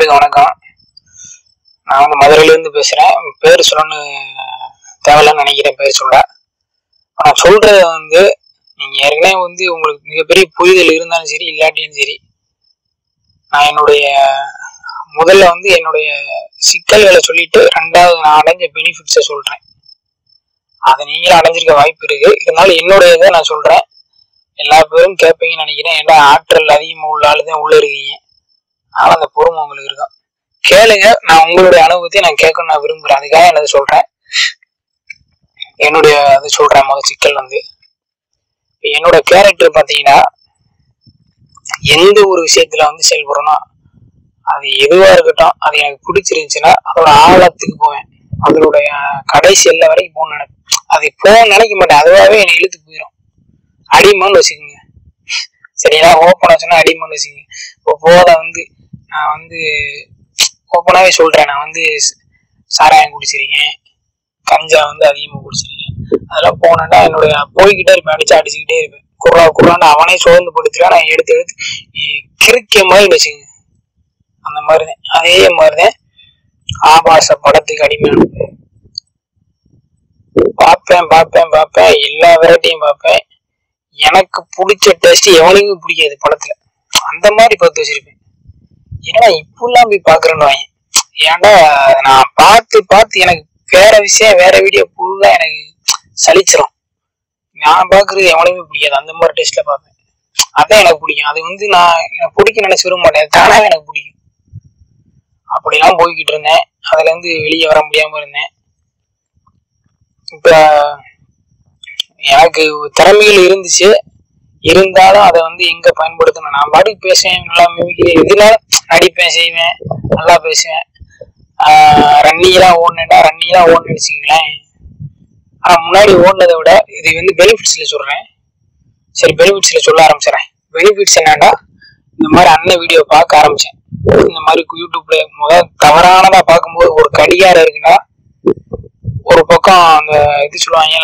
எல்லாருக்கும் வணக்கம் நான் வந்து மதுரையில இருந்து பேசுறேன் பேர் சொல்லணும்னு தேவையில்லன்னு நினைக்கிறேன் பேர் சொல்ல நான் சொல்றது வந்து நீங்க ஏற்கனவே வந்து உங்களுக்கு மிகப்பெரிய புரிதல் இருந்தாலும் சரி இல்லாட்டியும் சரி நான் என்னுடைய முதல்ல வந்து என்னுடைய சிக்கல்களை சொல்லிட்டு ரெண்டாவது நான் அடைஞ்ச பெனிஃபிட்ஸை சொல்றேன் அதை நீங்களும் அடைஞ்சிருக்க வாய்ப்பு இருக்கு இருந்தாலும் என்னுடைய இதை நான் சொல்றேன் எல்லா பேரும் கேட்பீங்கன்னு நினைக்கிறேன் ஏன்னா ஆற்றல் அதிகமாக உள்ள ஆளு தான் உள்ள இருக்கீங்க ஆனால் அந்த பொறுமை உங்களுக்கு இருக்கும் கேளுங்க நான் உங்களுடைய அனுபவத்தை நான் கேட்கணும் நான் விரும்புறேன் அதுக்காக நான் அதை சொல்றேன் என்னுடைய அது சொல்றேன் முதல் சிக்கல் வந்து இப்ப என்னோட கேரக்டர் பார்த்தீங்கன்னா எந்த ஒரு விஷயத்துல வந்து செயல்படணும் அது எதுவா இருக்கட்டும் அது எனக்கு பிடிச்சிருந்துச்சுன்னா அதோட ஆழத்துக்கு போவேன் அதனுடைய கடைசி எல்லை வரைக்கும் போகணும்னு நினைப்பேன் அது போக நினைக்க மாட்டேன் அதுவாகவே என்னை இழுத்து போயிடும் அடிமான்னு வச்சுக்கோங்க சரிங்களா ஓப்பனாக சொன்னா அடிமான்னு வச்சுக்கோங்க இப்போ போத வந்து நான் வந்து ஓப்பனாகவே சொல்றேன் நான் வந்து ச- சாராயம் குடிச்சிருக்கேன் கஞ்சா வந்து அதிகமாக குடிச்சிருக்கேன் அதெல்லாம் போனேன்னா என்னுடைய போய்கிட்டே இருப்பேன் அடிச்சு அடிச்சுக்கிட்டே இருப்பேன் குர்ரா குர்ரான்னு அவனே சோர்ந்து படுத்துருவேன் நான் எடுத்து எடுத்து இ- கிறுக்கிய மாதிரி வச்சுக்கோங்க அந்த மாதிரி தான் அதே மாதிரி தான் ஆபாச படத்துக்கு அடிமையான பார்ப்பேன் பார்ப்பேன் பார்ப்பேன் எல்லா வெரைட்டியும் பார்ப்பேன் எனக்கு பிடிச்ச டேஸ்ட் எவனுக்கும் பிடிக்காது படத்துல அந்த மாதிரி பார்த்து வச்சிருப்பேன் ஏன்னா இப்படிலாம் போய் பாக்குறேன்னு வாங்க ஏன்டா நான் பார்த்து பார்த்து எனக்கு வேற விஷயம் வேற வீடியோ ஃபுல்லா எனக்கு சலிச்சிரும் நான் பாக்குறது எவனுமே பிடிக்காது அந்த மாதிரி டேஸ்ட்ல பார்ப்பேன் அதான் எனக்கு பிடிக்கும் அது வந்து நான் எனக்கு பிடிக்க நினைச்சு விரும்ப மாட்டேன் தானாவே எனக்கு பிடிக்கும் அப்படிலாம் போய்கிட்டு இருந்தேன் அதுல இருந்து வெளியே வர முடியாம இருந்தேன் இப்ப எனக்கு திறமைகள் இருந்துச்சு இருந்தாலும் அதை வந்து எங்க பயன்படுத்தணும் நான் பாட்டுக்கு பேசுவேன் நல்லா மிமிக்கிறேன் எதுனால நடிப்பேன் செய்வேன் நல்லா பேசுவேன் ரன்னிங்லாம் ஓடினேன்டா ரன்னிங்லாம் ஓடணும்னு வச்சுங்களேன் ஆனா முன்னாடி ஓடினதை விட இது வந்து பெனிஃபிட்ஸ்ல சொல்றேன் சரி பெனிஃபிட்ஸ்ல சொல்ல ஆரம்பிச்சிடறேன் பெனிஃபிட்ஸ் என்னன்னா இந்த மாதிரி அண்ணன் வீடியோ பார்க்க ஆரம்பிச்சேன் இந்த மாதிரி யூடியூப்ல முதல் தவறானதா பார்க்கும்போது ஒரு கடிகாரம் இருக்குன்னா ஒரு பக்கம் அந்த இது சொல்லுவாங்கல்ல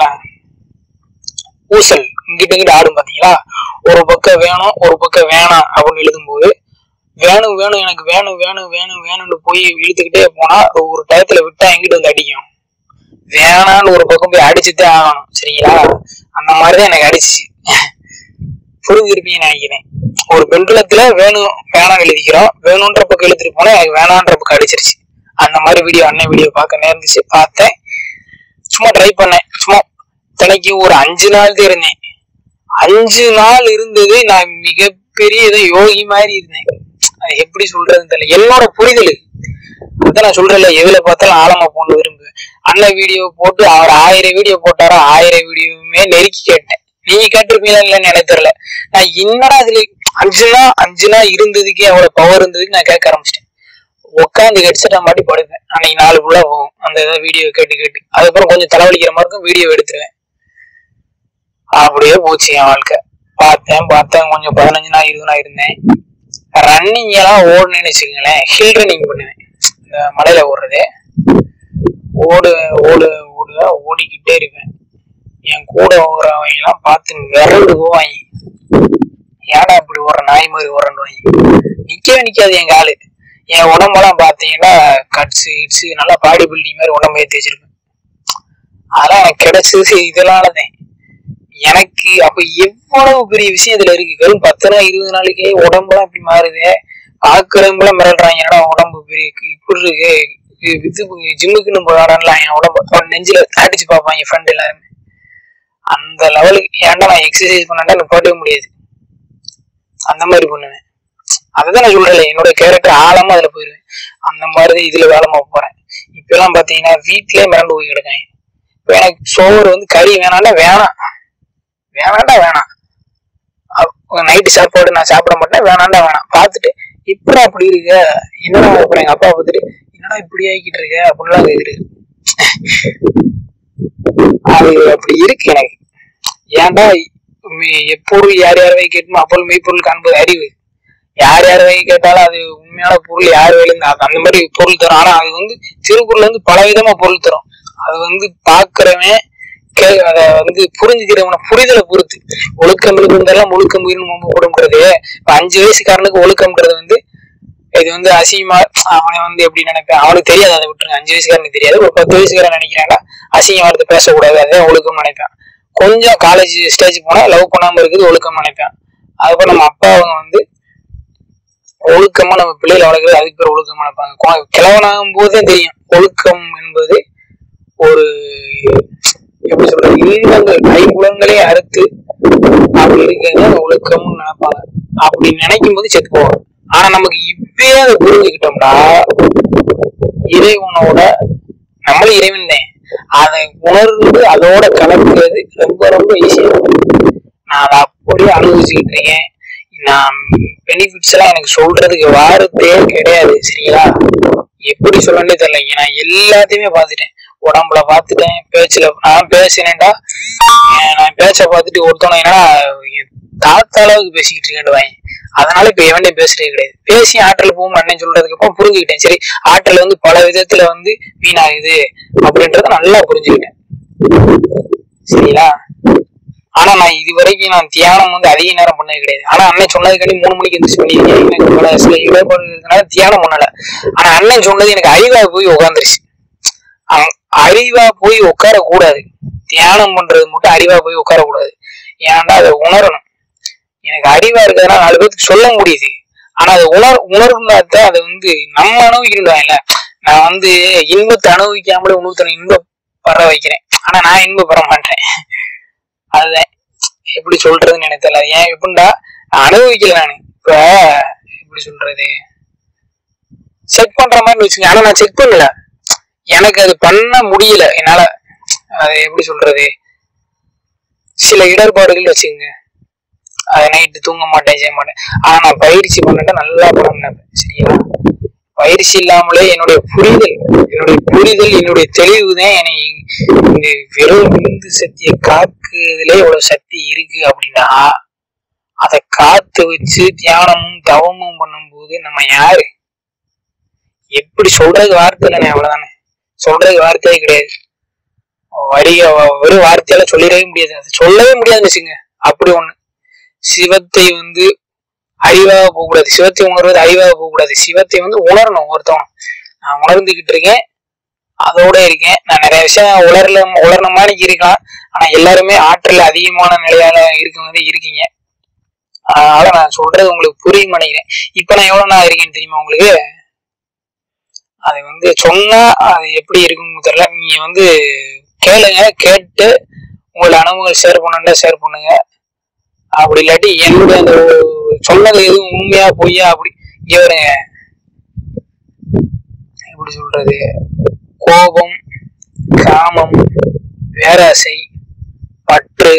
ஊசல் இங்கிட்ட இங்கிட்ட ஆடும் பாத்தீங்களா ஒரு பக்கம் வேணும் ஒரு பக்கம் வேணாம் அப்படின்னு எழுதும்போது வேணும் வேணும் எனக்கு வேணும் வேணும் வேணும் வேணும்னு போய் இழுத்துக்கிட்டே போனா அது ஒரு டயத்துல விட்டா எங்கிட்ட வந்து அடிக்கும் வேணான்னு ஒரு பக்கம் போய் அடிச்சுதான் ஆகணும் சரிங்களா அந்த மாதிரிதான் எனக்கு அடிச்சு புரிஞ்சிருப்பீங்கன்னு நினைக்கிறேன் ஒரு பெண்குலத்துல வேணும் வேணாம் எழுதிக்கிறோம் வேணும்ன்ற பக்கம் இழுத்துட்டு போனா எனக்கு வேணான்ற பக்கம் அடிச்சிருச்சு அந்த மாதிரி வீடியோ அண்ணன் வீடியோ பார்க்க நேர்ந்துச்சு பார்த்தேன் சும்மா ட்ரை பண்ணேன் சும்மா தினைக்கு ஒரு அஞ்சு நாள் தான் இருந்தேன் அஞ்சு நாள் இருந்தது நான் மிகப்பெரிய ஏதோ யோகி மாதிரி இருந்தேன் அது எப்படி சொல்றதுன்னு தெரியல என்னோட புரிதல் அதான் நான் சொல்றேன்ல எதுல பார்த்தாலும் ஆழமா போகணும் விரும்புவேன் அண்ணன் வீடியோ போட்டு அவர் ஆயிரம் வீடியோ போட்டாரோ ஆயிரம் வீடியோவுமே நெருக்கி கேட்டேன் நீங்க கேட்டிருப்பீங்களா இல்லைன்னு எனக்கு தெரியல நான் என்னடா இதுல அஞ்சு நாள் அஞ்சு நாள் இருந்ததுக்கே அவ்வளவு பவர் இருந்ததுக்கு நான் கேட்க ஆரம்பிச்சிட்டேன் உட்காந்து ஹெட்செட்டை மாட்டி படுப்பேன் அன்னைக்கு நாலு ஃபுல்லா போகும் அந்த ஏதாவது வீடியோ கேட்டு கேட்டு அதுக்கப்புறம் கொஞ்சம் தலைவலிக்கிற மாதிரி இருக்கும் வீடியோ எடுத்துருவேன் அப்படியே போச்சு என் வாழ்க்கை பார்த்தேன் பார்த்தேன் கொஞ்சம் பதினஞ்சு நாள் இருபது நாள் இருந்தேன் ரன்னிங் எல்லாம் ஓடுனேன்னு வச்சுக்கோங்களேன் ஹில் ரன்னிங் பண்ணுவேன் இந்த மலையில ஓடுறது ஓடு ஓடு ஓடுதா ஓடிக்கிட்டே இருப்பேன் என் கூட ஓடுறவங்க எல்லாம் பார்த்து மிரண்டு போவாங்க ஏடா இப்படி ஓடுற நாய் மாதிரி ஓடுறன்னு வாங்கி நிக்கவே நிக்காது என் காலு என் உடம்பெல்லாம் பார்த்தீங்கன்னா கட்ஸ் இட்ஸ் நல்லா பாடி பில்டிங் மாதிரி உடம்பு ஏற்றி வச்சிருப்பேன் அதெல்லாம் எனக்கு கிடைச்சது இதனாலதான் எனக்கு அப்ப எவ்வளவு பெரிய விஷயம் இதுல இருக்கு வெறும் பத்து நாள் இருபது நாளைக்கே உடம்புலாம் இப்படி மாறுது பாக்குறவங்கள மிரட்டுறாங்க என்னடா உடம்பு பெரிய இப்படி இருக்கு இது இது ஜிம்முக்குன்னு போறான்லாம் என் உடம்பு அவன் நெஞ்சில அடிச்சு பார்ப்பான் என் ஃப்ரெண்ட் எல்லாருமே அந்த லெவலுக்கு ஏன்டா நான் எக்ஸசைஸ் பண்ணாண்டா நிப்பாட்டவே முடியாது அந்த மாதிரி பண்ணுவேன் அதுதான் நான் சொல்றேன் என்னோட கேரக்டர் ஆழமா அதுல போயிருவேன் அந்த மாதிரி இதுல வேலை பார்க்க போறேன் இப்ப எல்லாம் பாத்தீங்கன்னா வீட்லயே மிரண்டு போய் கிடக்காங்க இப்ப எனக்கு சோறு வந்து கறி வேணாம்னா வேணாம் வேணாண்டா வேணாம் நைட்டு சாப்பாடு நான் சாப்பிட மாட்டேன் வேணாண்டா வேணாம் பார்த்துட்டு இப்படா அப்படி இருக்க என்னடா அப்புறம் எங்க அப்பா பார்த்துட்டு என்னடா இப்படி ஆகிக்கிட்டு இருக்க அப்படிலாம் கேக்குறாரு அது அப்படி இருக்கு எனக்கு ஏன்டா மெ- எப்பொருள் யார் யார் வை கேட்குமோ அப்பொருள் மெய்ப்பொருள் காண்பது அறிவு யார் யார் வை கேட்டாலும் அது உண்மையான பொருள் யார் வயலேருந்து அந்த மாதிரி பொருள் தரும் ஆனா அது வந்து திருக்குறள் வந்து பல விதமா பொருள் தரும் அது வந்து பாக்குறவன் கே அத வந்து புரிஞ்சுக்கிறவன புரிதலை பொறுத்து ஒழுக்கம் இருந்தாலும் ஒழுக்கம் உயிர்னு முன்பு போடும்ன்றது இப்ப அஞ்சு வயசுக்காரனுக்கு ஒழுக்கம்ன்றது வந்து இது வந்து அசிங்கமா அவனை வந்து எப்படி நினைப்பேன் அவனுக்கு தெரியாது அதை விட்டுருங்க அஞ்சு வயசுக்காரனுக்கு தெரியாது ஒரு பத்து வயசுக்காரன் நினைக்கிறாங்க அசிங்க வார்த்தை பேசக்கூடாது அதே ஒழுக்கம் நினைப்பேன் கொஞ்சம் காலேஜ் ஸ்டேஜ் போனா லவ் பண்ணாம இருக்குது ஒழுக்கம் நினைப்பேன் அதுக்கப்புறம் நம்ம அப்பா அவங்க வந்து ஒழுக்கமா நம்ம பிள்ளைகளை வளர்க்குறது அதுக்கு பேர் ஒழுக்கம் நினைப்பாங்க கொ- கிழவனாகும் போதே தெரியும் ஒழுக்கம் என்பது ஒரு எப்படி சொல்றது இன்பங்கள் ஐம்புலங்களே அறுத்து அப்படி இருக்கிறது அந்த ஒழுக்கம்னு நினைப்பாங்க அப்படி நினைக்கும் போது செத்து போவாங்க ஆனா நமக்கு இப்பயே அதை புரிஞ்சுக்கிட்டோம்னா இறைவனோட நம்மளும் இறைவன் தான் அதை உணர்ந்து அதோட கலக்கிறது ரொம்ப ரொம்ப ஈஸியா நான் அதை அப்படியே அனுபவிச்சுக்கிட்டு இருக்கேன் நான் பெனிஃபிட்ஸ் எல்லாம் எனக்கு சொல்றதுக்கு வார்த்தையே கிடையாது சரிங்களா எப்படி சொல்லணும்னே தெரியல நான் எல்லாத்தையுமே பார்த்துட்டேன் உடம்புல பார்த்துட்டேன் பேச்சுல நான் பேசினேன்டா ஏன் நான் பேச்ச பார்த்துட்டு ஒருத்தவங்க என்னடா என் தாத்தா அளவுக்கு பேசிக்கிட்டு இருக்கேன் அதனால இப்ப எவனே பேசுறதே கிடையாது பேசி ஆற்றல் போகும் அண்ணன் சொல்றதுக்கு அப்புறம் புரிஞ்சுக்கிட்டேன் சரி ஆற்றல் வந்து பல விதத்துல வந்து வீணாகுது அப்படின்றத நல்லா புரிஞ்சுக்கிட்டேன் சரிங்களா ஆனா நான் இது வரைக்கும் நான் தியானம் வந்து அதிக நேரம் பண்ணது கிடையாது ஆனா அண்ணன் சொன்னதுக்காண்டி மூணு மணிக்கு எந்திரிச்சு பண்ணிருக்கேன் எனக்கு பல சில இடர்பாடு இருக்கிறதுனால தியானம் பண்ணல ஆனா அண்ணன் சொன்னது எனக்கு அறிவா போய் உட்காந்துருச்சு அவன் அறிவா போய் உட்கார கூடாது தியானம் பண்றது மட்டும் அறிவா போய் உட்கார கூடாது ஏன்னா அதை உணரணும் எனக்கு அறிவா இருக்கிறதுனால நாலு பேருக்கு சொல்ல முடியுது ஆனா அதை உணர் உணர்ந்தாதான் அதை வந்து நம்ம அனுபவிக்கணும்ல நான் வந்து இன்பத்தை அனுபவிக்காமலே இன்னொருத்தனை இன்ப பர வைக்கிறேன் ஆனா நான் இன்ப பெற மாட்டேன் அதுதான் எப்படி சொல்றதுன்னு எனக்கு தெரியல ஏன் எப்படின்னா நான் அனுபவிக்கல நானு இப்ப எப்படி சொல்றது செக் பண்ற மாதிரி வச்சுங்க ஆனா நான் செக் பண்ணல எனக்கு அது பண்ண முடியல என்னால அது எப்படி சொல்றது சில இடர்பாடுகள் வச்சுங்க அதை நைட்டு தூங்க மாட்டேன் செய்ய மாட்டேன் ஆனா நான் பயிற்சி பண்ணிட்டு நல்லா பண்ணேன் சரிங்களா பயிற்சி இல்லாமலே என்னுடைய புரிதல் என்னுடைய புரிதல் என்னுடைய தெளிவு தான் என்னை இந்த வெறும் விந்து சக்தியை காக்குறதுல இவ்வளவு சக்தி இருக்கு அப்படின்னா அதை காத்து வச்சு தியானமும் தவமும் பண்ணும்போது நம்ம யாரு எப்படி சொல்றது வார்த்தை இல்லைண்ணே அவ்வளவுதானே சொல்றது வார்த்தையே கிடையாது வரிய வெறும் வார்த்தையால சொல்லிடவே முடியாது அது சொல்லவே முடியாதுன்னு வச்சுங்க அப்படி ஒண்ணு சிவத்தை வந்து அறிவாக போகக்கூடாது சிவத்தை உணர்வது அறிவாக போகக்கூடாது சிவத்தை வந்து உணரணும் ஒருத்தவன் நான் உணர்ந்துகிட்டு இருக்கேன் அதோட இருக்கேன் நான் நிறைய விஷயம் உணரல உணர்ன மாதிரி இருக்கலாம் ஆனா எல்லாருமே ஆற்றல் அதிகமான நிலையால இருக்கவங்க இருக்கீங்க அதனால நான் சொல்றது உங்களுக்கு புரியும் நினைக்கிறேன் இப்ப நான் எவ்வளவு நாள் இருக்கேன்னு தெரியுமா உங்களுக்கு அது வந்து சொன்னா அது எப்படி இருக்குன்னு தெரியல நீங்க வந்து கேளுங்க கேட்டு உங்களோட அனுபவங்கள் ஷேர் பண்ணுன்னா ஷேர் பண்ணுங்க அப்படி இல்லாட்டி என்னுடைய அந்த சொன்னது எதுவும் உண்மையா பொய்யா அப்படி இங்க வருங்க எப்படி சொல்றது கோபம் காமம் பேராசை பற்று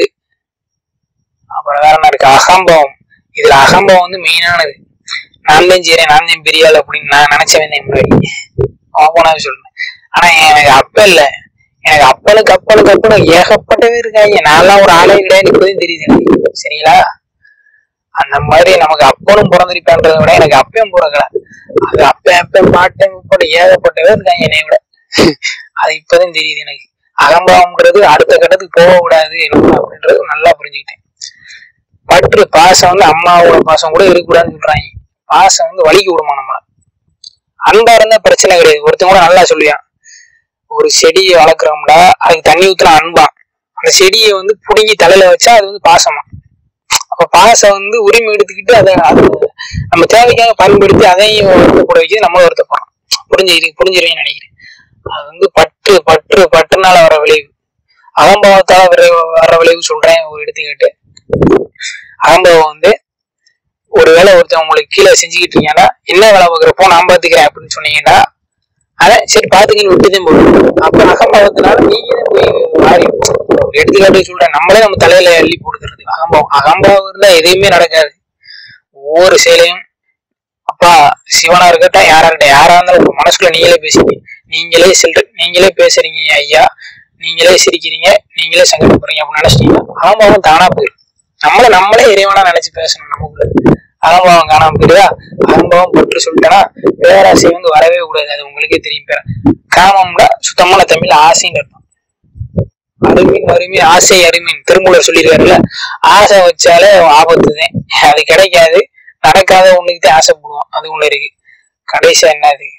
அப்புறம் வேற என்ன இருக்கு அகம்பவம் இதுல அகம்பவம் வந்து மெயினானது நான் தான் செய்றேன் நான் தான் பெரிய ஆள் அப்படின்னு நான் நினைச்சவன் தான் முன்னாடி ஓப்பனாவே சொல்றேன் ஆனா எனக்கு அப்ப இல்ல எனக்கு அப்பனுக்கு அப்பனுக்கு அப்பனுக்கு ஏகப்பட்டவே இருக்காங்க நான்லாம் ஒரு ஆளே கிடையாது இப்போதையும் தெரியுது எனக்கு சரிங்களா அந்த மாதிரி நமக்கு அப்பனும் பிறந்திருப்பான்றதை விட எனக்கு அப்பயும் பிறக்கல அது அப்ப அப்ப பாட்டம் போட்டு ஏகப்பட்டவே இருக்காங்க என்னை விட அது இப்பதான் தெரியுது எனக்கு அகம்பாவம்ன்றது அடுத்த கட்டத்துக்கு போகக்கூடாது என்ன அப்படின்றது நல்லா புரிஞ்சுக்கிட்டேன் பற்று பாசம் வந்து அம்மாவோட பாசம் கூட இருக்கக்கூடாதுன்னு சொல்றாங்க பாசம் வந்து வலிக்கு விடுமா நம்மள அன்பா இருந்தா பிரச்சனை கிடையாது ஒருத்தன் கூட நல்லா சொல்லுவான் ஒரு செடியை வளர்க்குறோம்டா அதுக்கு தண்ணி ஊத்துனா அன்பான் அந்த செடியை வந்து புடுங்கி தலையில வச்சா அது வந்து பாசமா அப்ப பாசம் வந்து உரிமை எடுத்துக்கிட்டு அதை அது நம்ம தேவைக்காக பயன்படுத்தி அதையும் வருத்தப்பட வைக்கிறது நம்மளும் வருத்தப்படுறோம் புரிஞ்சு புரிஞ்சிருவேன்னு நினைக்கிறேன் அது வந்து பற்று பற்று பற்றுனால வர விளைவு அகம்பாவத்தால வர வர விளைவு சொல்றேன் ஒரு எடுத்துக்கிட்டு அகம்பாவம் வந்து ஒரு வேலை ஒருத்தன் உங்களுக்கு கீழே செஞ்சுக்கிட்டு இருக்கீங்கன்னா என்ன வேலை பார்க்குறப்போ நான் பார்த்துக்கிறேன் அப்படின்னு சொன்னீங்கன்னா அதான் சரி பாத்துக்கன்னு விட்டுதான் போடுவோம் அப்ப அகம்பாவத்தினால நீங்க போய் மாறி ஒரு எடுத்துக்காட்டு சொல்றேன் நம்மளே நம்ம தலையில அள்ளி போடுக்கிறது அகம்பாவம் அகம்பாவம் இருந்தா எதையுமே நடக்காது ஒவ்வொரு செயலையும் அப்பா சிவனா இருக்கட்டும் யாரா இருக்கட்டும் யாரா இருந்தாலும் உங்க மனசுக்குள்ள நீங்களே பேசுறீங்க நீங்களே செல்ற நீங்களே பேசுறீங்க ஐயா நீங்களே சிரிக்கிறீங்க நீங்களே சங்கடப்படுறீங்க அப்படின்னு நினைச்சிட்டீங்க அகம்பாவம் தானா போயிடும் நம்மள நம்மளே இறைவனா நினைச்சு பேசணும் நமக்குள்ள அகம்பாவம் காணாம போயிடுதா அகம்பாவம் பற்று சொல்லிட்டேன்னா பேராசை வந்து வரவே கூடாது அது உங்களுக்கே தெரியும் பேர காமம்ல சுத்தமான தமிழ் ஆசைன்னு அர்த்தம் அருமின் அருமை ஆசை அருமின் திருமூலர் சொல்லியிருக்காருல்ல ஆசை வச்சாலே ஆபத்து தான் அது கிடைக்காது நடக்காத ஒண்ணுக்கு தான் ஆசைப்படுவோம் அது ஒண்ணு இருக்கு கடைசியா என்னது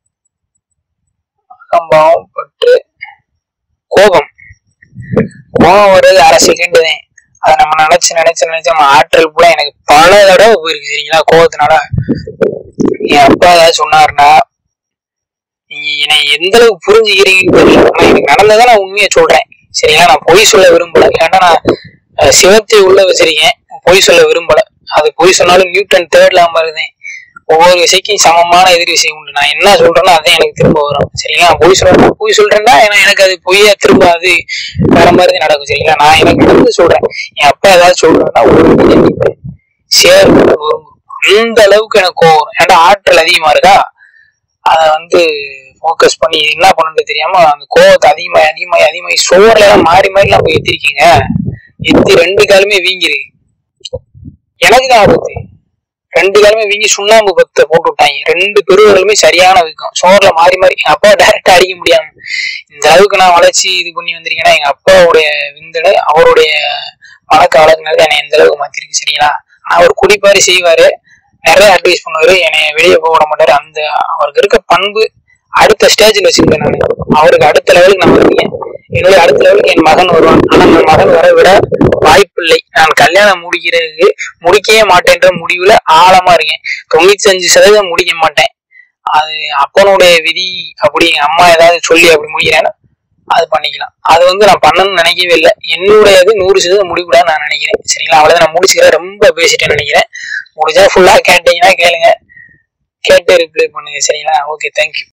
அகம்பாவம் பட்டு கோபம் கோபம் வர்றது அரை செகண்ட் தான் அதை நம்ம நினைச்சு நினைச்சு நினைச்சு நம்ம ஆற்றல் கூட எனக்கு பல தடவை போயிருக்கு சரிங்களா கோபத்தினால என் அப்பா ஏதாவது சொன்னாருன்னா நீங்க என்னை எந்த அளவுக்கு புரிஞ்சுக்கிறீங்கன்னு தெரியல ஆனா எனக்கு நடந்ததை நான் உண்மையை சொல்றேன் சரிங்களா நான் பொய் சொல்ல விரும்பல ஏன்னா நான் அஹ், சிவத்தை உள்ள வச்சிருக்கேன் பொய் சொல்ல விரும்பல அது பொய் சொன்னாலும் நியூட்டன் தேர்ட்ல இருந்தேன் ஒவ்வொரு விசைக்கும் சமமான எதிர் விசை உண்டு நான் என்ன சொல்றேனோ அதான் எனக்கு திரும்ப வரும் சரிங்களா நான் பொய் சொல்றேன் பொய் சொல்றேன்னா ஏன்னா எனக்கு அது பொய்யா திரும்ப அது வேற மாதிரி தான் நடக்கும் சரிங்களா நான் எனக்கு நடந்து சொல்றேன் என் அப்பா ஏதாவது சொல்றேன்னா ஒரு நினைப்பேன் ஷேர் வரும் அந்த அளவுக்கு எனக்கு கோவம் வரும் ஏன்னா ஆற்றல் அதிகமா இருக்கா அதை வந்து ஃபோக்கஸ் பண்ணி என்ன பண்ணணும்னு தெரியாம அந்த கோவத்தை அதிகமாகி அதிகமாகி அதிகமாகி சோர்ல எல்லாம் மாறி மாறி நம்ம எத்திருக்கீங்க எத்தி ரெண்டு காலுமே வீங்கிருக்கு எனக்கு தான் ஆபத்து ரெண்டு காலுமே வீங்கி சுண்ணாம்பு பத்தை போட்டு விட்டாங்க ரெண்டு பெருவர்களுமே சரியான வீக்கம் சோர்ல மாறி மாறி எங்க அப்பா டைரக்டா அடிக்க முடியாம இந்த அளவுக்கு நான் வளர்ச்சி இது பண்ணி வந்திருக்கேன்னா எங்க அப்பாவுடைய விந்தடை அவருடைய வழக்க வழக்குனால என்னை எந்த அளவுக்கு மாத்திருக்கு சரிங்களா ஆனா அவர் குடிப்பாரு செய்வாரு நிறைய அட்வைஸ் பண்ணுவாரு என்னை வெளியே போக விட மாட்டாரு அந்த அவருக்கு இருக்க பண்பு அடுத்த ஸ்டேஜ்ல வச்சிருக்கேன் நான் அவருக்கு அடுத்த லெவலுக்கு நான் இருக்கேன் என்னுடைய அடுத்த லெவலுக்கு என் மகன் வருவான் ஆனா அந்த மகன் வர விட வாய்ப்பில்லை நான் கல்யாணம் முடிக்கிறது முடிக்கவே மாட்டேன்ற முடிவுல ஆழமா இருக்கேன் தொண்ணூத்தி அஞ்சு சதவீதம் முடிக்க மாட்டேன் அது அப்பனுடைய விதி அப்படி எங்க அம்மா ஏதாவது சொல்லி அப்படி முடிக்கிறேன்னா அது பண்ணிக்கலாம் அது வந்து நான் பண்ணணும்னு நினைக்கவே இல்லை என்னுடையது நூறு சதவீதம் முடிக்கூடாது நான் நினைக்கிறேன் சரிங்களா அவ்வளவுதான் நான் முடிச்சுக்கிறேன் ரொம்ப பேசிட்டேன்னு நினைக்கிறேன் முடிஞ்சா ஃபுல்லா கேட்டீங்கன்னா கேளுங்க கேட்டு ரிப்ளை பண்ணுங்க சரிங்களா ஓகே தேங்க்யூ